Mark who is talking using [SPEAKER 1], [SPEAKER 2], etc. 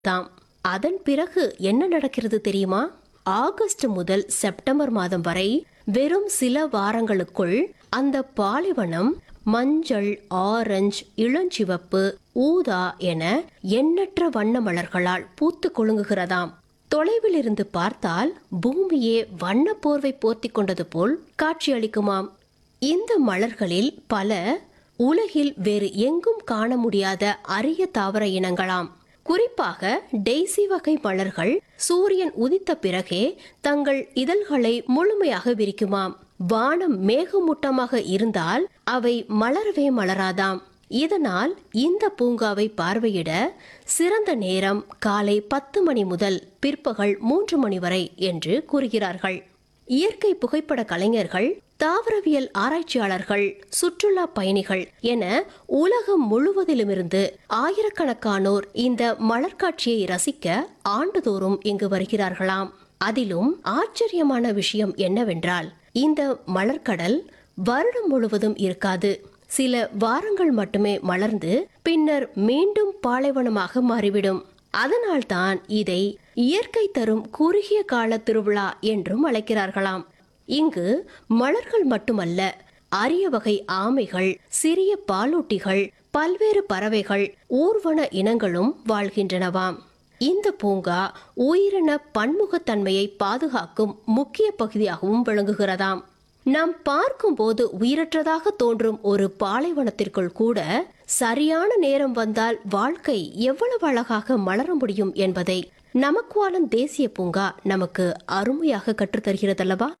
[SPEAKER 1] தாம் அதன் பிறகு என்ன நடக்கிறது தெரியுமா ஆகஸ்ட் முதல் செப்டம்பர் மாதம் வரை வெறும் சில வாரங்களுக்குள் அந்த பாலைவனம் மஞ்சள் ஆரஞ்சு இளஞ்சிவப்பு ஊதா என எண்ணற்ற வண்ண மலர்களால் பூத்து குலுங்குகிறதாம் தொலைவில் இருந்து பார்த்தால் பூமியே வண்ண போர்வை போர்த்திக் கொண்டது போல் காட்சியளிக்குமாம் இந்த மலர்களில் பல உலகில் வேறு எங்கும் காண முடியாத அரிய தாவர இனங்களாம் குறிப்பாக டெய்சி வகை மலர்கள் சூரியன் உதித்த பிறகே தங்கள் இதழ்களை முழுமையாக விரிக்குமாம் வானம் மேகமூட்டமாக இருந்தால் அவை மலரவே மலராதாம் இதனால் இந்த பூங்காவை பார்வையிட சிறந்த நேரம் காலை பத்து மணி முதல் பிற்பகல் மூன்று மணி வரை என்று கூறுகிறார்கள் இயற்கை புகைப்பட கலைஞர்கள் தாவரவியல் ஆராய்ச்சியாளர்கள் சுற்றுலா பயணிகள் என உலகம் முழுவதிலுமிருந்து ஆயிரக்கணக்கானோர் இந்த மலர்காட்சியை ரசிக்க ஆண்டுதோறும் இங்கு வருகிறார்களாம் அதிலும் ஆச்சரியமான விஷயம் என்னவென்றால் இந்த மலர்க்கடல் வருடம் முழுவதும் இருக்காது சில வாரங்கள் மட்டுமே மலர்ந்து பின்னர் மீண்டும் பாலைவனமாக மாறிவிடும் அதனால்தான் இதை இயற்கை தரும் குறுகிய கால திருவிழா என்றும் அழைக்கிறார்களாம் இங்கு மலர்கள் மட்டுமல்ல அரிய வகை ஆமைகள் சிறிய பாலூட்டிகள் பல்வேறு பறவைகள் ஊர்வன இனங்களும் வாழ்கின்றனவாம் இந்த பூங்கா உயிரின பன்முகத்தன்மையை பாதுகாக்கும் முக்கிய பகுதியாகவும் விளங்குகிறதாம் நாம் பார்க்கும்போது உயிரற்றதாக தோன்றும் ஒரு பாலைவனத்திற்குள் கூட சரியான நேரம் வந்தால் வாழ்க்கை எவ்வளவு அழகாக மலர முடியும் என்பதை நமக்குவானம் தேசிய பூங்கா நமக்கு அருமையாக கற்றுத்தருகிறதல்லவா